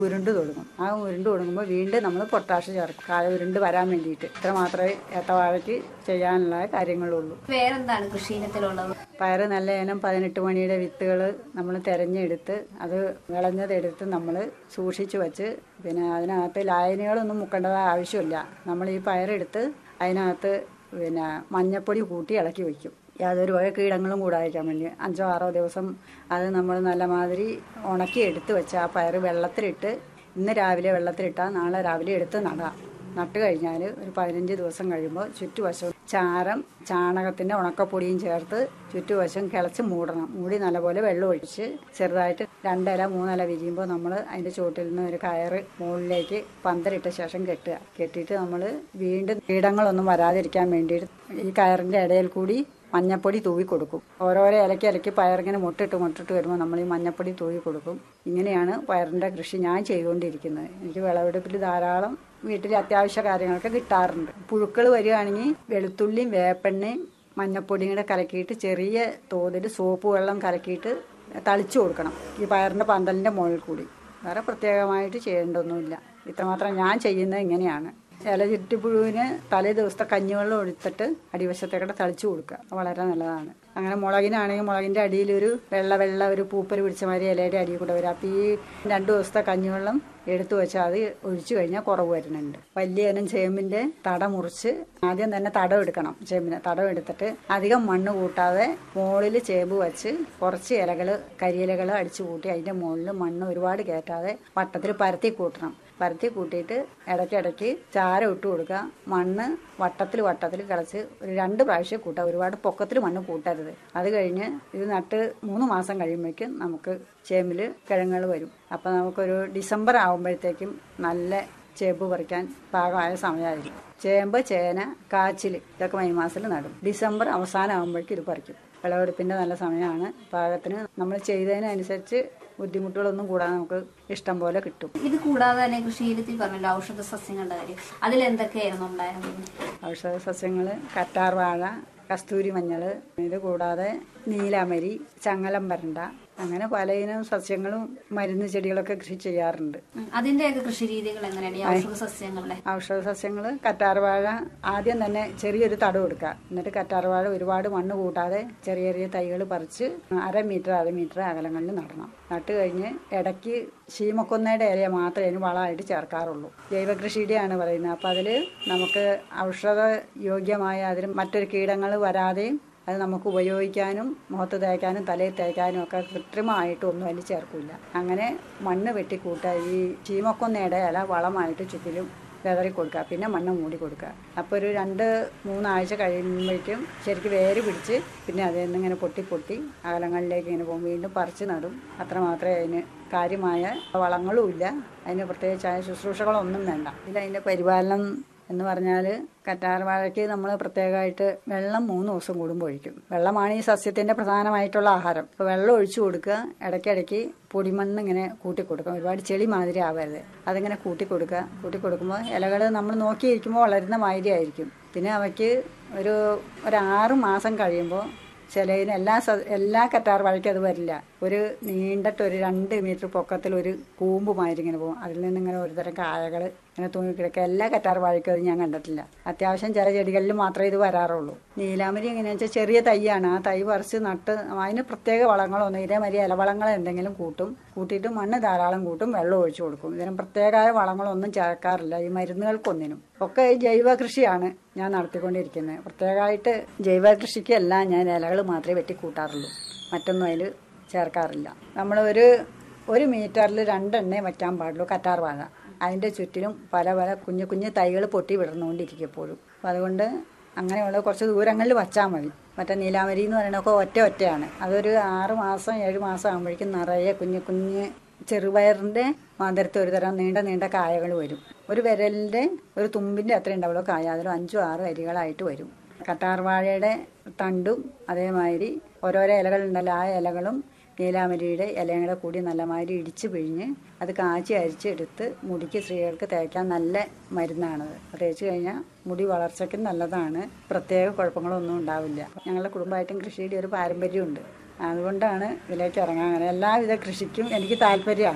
ഉരുണ്ട് തുടങ്ങും ആ ഉരുണ്ട് തുടങ്ങുമ്പോൾ വീണ്ടും നമ്മൾ പൊട്ടാഷ് ചേർക്കും കായ ഉരുണ്ട് വരാൻ വേണ്ടിയിട്ട് ഇത്ര മാത്രമേ ഏത്തവാഴയ്ക്ക് ചെയ്യാനുള്ള കാര്യങ്ങളുള്ളൂ വേറെന്താണ് കൃഷി ഇനത്തിലുള്ളത് പയറ് നല്ല ഇനം പതിനെട്ട് മണിയുടെ വിത്തുകൾ നമ്മൾ തിരഞ്ഞെടുത്ത് അത് വിളഞ്ഞതെടുത്ത് നമ്മൾ സൂക്ഷിച്ച് വെച്ച് പിന്നെ അതിനകത്ത് ലായനികളൊന്നും മുക്കേണ്ടത് ആവശ്യമില്ല നമ്മൾ ഈ പയറെടുത്ത് അതിനകത്ത് പിന്നെ മഞ്ഞപ്പൊടി കൂട്ടി ഇളക്കി വയ്ക്കും യാതൊരു വക കീടങ്ങളും കൂടാതിരിക്കാൻ വേണ്ടി അഞ്ചോ ആറോ ദിവസം അത് നമ്മൾ നല്ല മാതിരി ഉണക്കി എടുത്ത് വെച്ച് ആ പയറ് വെള്ളത്തിലിട്ട് ഇന്ന് രാവിലെ വെള്ളത്തിലിട്ടാൽ നാളെ രാവിലെ എടുത്ത് നടാം നട്ട് കഴിഞ്ഞാൽ ഒരു പതിനഞ്ച് ദിവസം കഴിയുമ്പോൾ ചുറ്റുവശവും ചാരം ചാണകത്തിൻ്റെ ഉണക്കപ്പൊടിയും ചേർത്ത് ചുറ്റുവശം കിളച്ച് മൂടണം മൂടി നല്ലപോലെ വെള്ളം ഒഴിച്ച് ചെറുതായിട്ട് രണ്ടില മൂന്നില വിരിയുമ്പോൾ നമ്മൾ അതിൻ്റെ ചുവട്ടിൽ നിന്ന് ഒരു കയറ് മുകളിലേക്ക് പന്തലിട്ട ശേഷം കെട്ടുക കെട്ടിയിട്ട് നമ്മൾ വീണ്ടും കീടങ്ങളൊന്നും വരാതിരിക്കാൻ വേണ്ടിയിട്ട് ഈ കയറിൻ്റെ ഇടയിൽ കൂടി മഞ്ഞപ്പൊടി തൂവി കൊടുക്കും ഓരോരോ ഇലയ്ക്ക് ഇലയ്ക്ക് പയറിങ്ങനെ മുട്ടിട്ട് മുട്ടിട്ട് വരുമ്പോൾ നമ്മൾ ഈ മഞ്ഞപ്പൊടി തൂവി കൊടുക്കും ഇങ്ങനെയാണ് പയറിൻ്റെ കൃഷി ഞാൻ ചെയ്തുകൊണ്ടിരിക്കുന്നത് എനിക്ക് വിളവെടുപ്പിൽ ധാരാളം വീട്ടിലെ അത്യാവശ്യ കാര്യങ്ങളൊക്കെ കിട്ടാറുണ്ട് പുഴുക്കൾ വരികയാണെങ്കിൽ വെളുത്തുള്ളിയും വേപ്പെണ്ണയും മഞ്ഞപ്പൊടിയും കൂടെ കലക്കിയിട്ട് ചെറിയ തോതിൽ സോപ്പ് വെള്ളം കലക്കിയിട്ട് തളിച്ചു കൊടുക്കണം ഈ പയറിൻ്റെ പന്തലിൻ്റെ മുകളിൽ കൂടി വേറെ പ്രത്യേകമായിട്ട് ചെയ്യേണ്ടതൊന്നുമില്ല ഇത്രമാത്രം ഞാൻ ചെയ്യുന്നത് ഇങ്ങനെയാണ് ഇല ചുറ്റിപ്പുഴുവിന് തലേ ദിവസത്തെ കഞ്ഞിവെള്ളം ഒഴിച്ചിട്ട് അടിവശത്തേക്കൂടെ തളിച്ചു കൊടുക്കുക അത് വളരെ നല്ലതാണ് അങ്ങനെ മുളകിനാണെങ്കിൽ മുളകിൻ്റെ അടിയിൽ ഒരു വെള്ള വെള്ള ഒരു പൂപ്പൽ പിടിച്ച മാതിരി ഇലയുടെ അടിയിൽ കൂടെ വരും അപ്പോൾ ഈ രണ്ട് ദിവസത്തെ കഞ്ഞിവെള്ളം എടുത്തു വെച്ചാൽ അത് ഒഴിച്ചു കഴിഞ്ഞാൽ കുറവ് വരുന്നുണ്ട് വലിയ ഇനം ചേമ്പിൻ്റെ തട മുറിച്ച് ആദ്യം തന്നെ തടം എടുക്കണം ചേമ്പിന് തടം എടുത്തിട്ട് അധികം മണ്ണ് കൂട്ടാതെ മുകളിൽ ചേമ്പ് വെച്ച് കുറച്ച് ഇലകൾ കരിയിലകൾ അടിച്ചു കൂട്ടി അതിൻ്റെ മുകളിൽ മണ്ണ് ഒരുപാട് കയറ്റാതെ വട്ടത്തിൽ പരത്തി കൂട്ടണം പരത്തി കൂട്ടിയിട്ട് ഇടയ്ക്കിടയ്ക്ക് ചാരം ഇട്ട് കൊടുക്കുക മണ്ണ് വട്ടത്തിൽ വട്ടത്തിൽ കിളച്ച് ഒരു രണ്ട് പ്രാവശ്യം കൂട്ടുക ഒരുപാട് പൊക്കത്തിൽ മണ്ണ് കൂട്ടരുത് അത് കഴിഞ്ഞ് ഇത് നട്ട് മൂന്ന് മാസം കഴിയുമ്പോഴേക്കും നമുക്ക് ചേമ്പിൽ കിഴങ്ങുകൾ വരും അപ്പോൾ നമുക്കൊരു ഡിസംബർ ആകുമ്പോഴത്തേക്കും നല്ല ചേമ്പ് പറിക്കാൻ പാകമായ സമയമായിരിക്കും ചേമ്പ് ചേന കാച്ചിൽ ഇതൊക്കെ മെയ് മാസത്തിൽ നടും ഡിസംബർ അവസാനം ആകുമ്പോഴേക്കും ഇത് പറിക്കും വിളവെടുപ്പിൻ്റെ നല്ല സമയമാണ് പാകത്തിന് നമ്മൾ ചെയ്തതിനനുസരിച്ച് ബുദ്ധിമുട്ടുകളൊന്നും കൂടാതെ നമുക്ക് ഇഷ്ടം പോലെ കിട്ടും ഇത് കൂടാതെ തന്നെ കൃഷിയിലത്തിൽ പറഞ്ഞല്ലോ ഔഷധ സസ്യങ്ങളുടെ കാര്യം അതിലെന്തൊക്കെയായിരുന്നു ഉണ്ടായിരുന്നത് ഔഷധ സസ്യങ്ങൾ കറ്റാർ വാഴ കസ്തൂരി മഞ്ഞൾ ഇത് കൂടാതെ നീലാമരി ചങ്ങലം വരണ്ട അങ്ങനെ പലയിനം സസ്യങ്ങളും മരുന്ന് ചെടികളൊക്കെ കൃഷി ചെയ്യാറുണ്ട് ഉം. അതിന്റെയൊക്കെ കൃഷി രീതികൾ എങ്ങനെയാണ് ഈ ഔഷധ സസ്യങ്ങളുടെ ഔഷധ സസ്യങ്ങൾ കറ്റാർവാഴ ആദ്യം തന്നെ ചെറിയൊരു തടം എടുക്കുക എന്നിട്ട് കറ്റാർവാഴ ഒരുപാട് മണ്ണ് കൂട്ടാതെ ചെറിയ ചെറിയ തൈകൾ പറിച്ച് അര മീറ്റർ അര മീറ്റർ അകലങ്ങളിൽ നടണം നട്ട് കഴിഞ്ഞ് ഇടയ്ക്ക് ശീമക്കൊന്നയുടെ ഇല മാത്രമേ അതിന് വളമായിട്ട് ചേർക്കാറുള്ളൂ ജൈവ കൃഷിയുടെയാണ് പറയുന്നത് അപ്പോൾ അതിൽ നമുക്ക് ഔഷധ യോഗ്യമായ അതിന് മറ്റൊരു കീടങ്ങൾ വരാതെയും അത് നമുക്ക് ഉപയോഗിക്കാനും മുഖത്ത് തേക്കാനും തലയിൽ തേക്കാനും ഒക്കെ കൃത്രിമമായിട്ട് ഒന്നും അതിൽ ചേർക്കില്ല അങ്ങനെ മണ്ണ് വെട്ടിക്കൂട്ടുക ഈ ചീമക്കൊന്നയുടെ ഇല വളമായിട്ട് ചുറ്റിലും വിതറി കൊടുക്കുക പിന്നെ മണ്ണ് മൂടി കൊടുക്കുക അപ്പോൾ ഒരു രണ്ട് മൂന്നാഴ്ച കഴിയുമ്പോഴേക്കും ശരിക്കും വേര് പിടിച്ച് പിന്നെ അതിൽ നിന്ന് ഇങ്ങനെ പൊട്ടി പൊട്ടി അകലങ്ങളിലേക്ക് ഇങ്ങനെ പോകും വീണ്ടും പറിച്ച് നടും അത്ര മാത്രമേ അതിന് കാര്യമായ വളങ്ങളും ഇല്ല അതിന് പ്രത്യേകിച്ചായ ശുശ്രൂഷകളൊന്നും വേണ്ട ഇതിൽ അതിൻ്റെ പരിപാലനം എന്ന് പറഞ്ഞാൽ കറ്റാർ വാഴയ്ക്ക് നമ്മൾ പ്രത്യേകമായിട്ട് വെള്ളം മൂന്ന് ദിവസം കൂടുമ്പോൾ ഒഴിക്കും വെള്ളമാണ് ഈ സസ്യത്തിൻ്റെ പ്രധാനമായിട്ടുള്ള ആഹാരം അപ്പോൾ വെള്ളം ഒഴിച്ചു കൊടുക്കുക ഇടയ്ക്കിടയ്ക്ക് പൊടിമണ്ണ് ഇങ്ങനെ കൂട്ടി കൊടുക്കുക ഒരുപാട് ചെളി മാതിരി ആവരുത് അതിങ്ങനെ കൂട്ടി കൊടുക്കുക കൂട്ടി കൊടുക്കുമ്പോൾ ഇലകൾ നമ്മൾ നോക്കിയിരിക്കുമ്പോൾ വളരുന്ന മാതിരി ആയിരിക്കും പിന്നെ അവയ്ക്ക് ഒരു ഒരു ആറ് മാസം കഴിയുമ്പോൾ ചിലതിന് എല്ലാ സ- എല്ലാ കറ്റാർ വാഴയ്ക്കും അത് വരില്ല ഒരു നീണ്ടിട്ട് ഒരു രണ്ട് മീറ്റർ പൊക്കത്തിൽ ഒരു കൂമ്പ് മാതിരി ഇങ്ങനെ പോകും അതിൽ നിന്ന് ഇങ്ങനെ ഒരുതരം കായകൾ ഇങ്ങനെ തൂങ്ങിക്കിടക്കുക എല്ലാ കറ്റാർ വാഴയ്ക്കും അത് ഞാൻ കണ്ടിട്ടില്ല അത്യാവശ്യം ചില ചെടികളിൽ മാത്രമേ ഇത് വരാറുള്ളൂ നീലാമരി എങ്ങനെയാണെന്ന് വെച്ചാൽ ചെറിയ തൈയാണ് ആ തൈ പറിച്ച് നട്ട് അതിന് പ്രത്യേക വളങ്ങളൊന്നും ഇതേമാതിരി ഇലവളങ്ങൾ എന്തെങ്കിലും കൂട്ടും കൂട്ടിയിട്ട് മണ്ണ് ധാരാളം കൂട്ടും വെള്ളം ഒഴിച്ചു കൊടുക്കും ഇതിന് പ്രത്യേകമായ വളങ്ങളൊന്നും ചേർക്കാറില്ല ഈ മരുന്നുകൾക്കൊന്നിനും ഒക്കെ ഈ ജൈവ കൃഷിയാണ് ഞാൻ നടത്തിക്കൊണ്ടിരിക്കുന്നത് പ്രത്യേകമായിട്ട് ജൈവ കൃഷിക്കല്ല ഞാൻ ഇലകൾ മാത്രമേ വെട്ടി കൂട്ടാറുള്ളൂ മറ്റൊന്നും അതിൽ ചേർക്കാറില്ല നമ്മൾ ഒരു ഒരു മീറ്ററിൽ രണ്ടെണ്ണേ വയ്ക്കാൻ പാടുള്ളൂ കറ്റാർ വാഴ അതിൻ്റെ ചുറ്റിലും പല പല കുഞ്ഞു കുഞ്ഞു തൈകൾ പൊട്ടി വിടർന്നുകൊണ്ടിരിക്കും എപ്പോഴും അപ്പം അതുകൊണ്ട് അങ്ങനെയുള്ള കുറച്ച് ദൂരങ്ങളിൽ വച്ചാൽ മതി മറ്റേ നീലാമരി എന്ന് പറയുന്നതൊക്കെ ഒറ്റ ഒറ്റയാണ് അതൊരു ആറ് മാസം ഏഴ് മാസം ആകുമ്പോഴേക്കും നിറയെ കുഞ്ഞു കുഞ്ഞ് ചെറുപയറിൻ്റെ മാതിരത്തെ ഒരു തരം നീണ്ട നീണ്ട കായകൾ വരും ഒരു വിരലിൻ്റെ ഒരു തുമ്പിൻ്റെ അത്ര ഉണ്ടാവുള്ളൂ കായ അതിൽ അഞ്ചും ആറും അരികളായിട്ട് വരും കട്ടാർവാഴയുടെ തണ്ടും അതേമാതിരി ഓരോരോ ഇലകളുണ്ടല്ലോ ആ ഇലകളും നീലാമരിയുടെ ഇലയും കൂടെ കൂടി നല്ലമാതിരി ഇടിച്ച് പിഴിഞ്ഞ് അത് കാച്ചി അരിച്ചെടുത്ത് മുടിക്ക് സ്ത്രീകൾക്ക് തേക്കാൻ നല്ല മരുന്നാണത് അത് തേച്ച് കഴിഞ്ഞാൽ മുടി വളർച്ചയ്ക്ക് നല്ലതാണ് പ്രത്യേക കുഴപ്പങ്ങളൊന്നും ഉണ്ടാവില്ല ഞങ്ങളുടെ കുടുംബമായിട്ടും കൃഷിയുടെ ഒരു പാരമ്പര്യമുണ്ട് അതുകൊണ്ടാണ് ഇതിലേക്ക് ഇറങ്ങാൻ അങ്ങനെ എല്ലാവിധ കൃഷിക്കും എനിക്ക് താല്പര്യമാണ്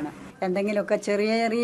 എന്തെങ്കിലുമൊക്കെ ചെറിയ ചെറിയ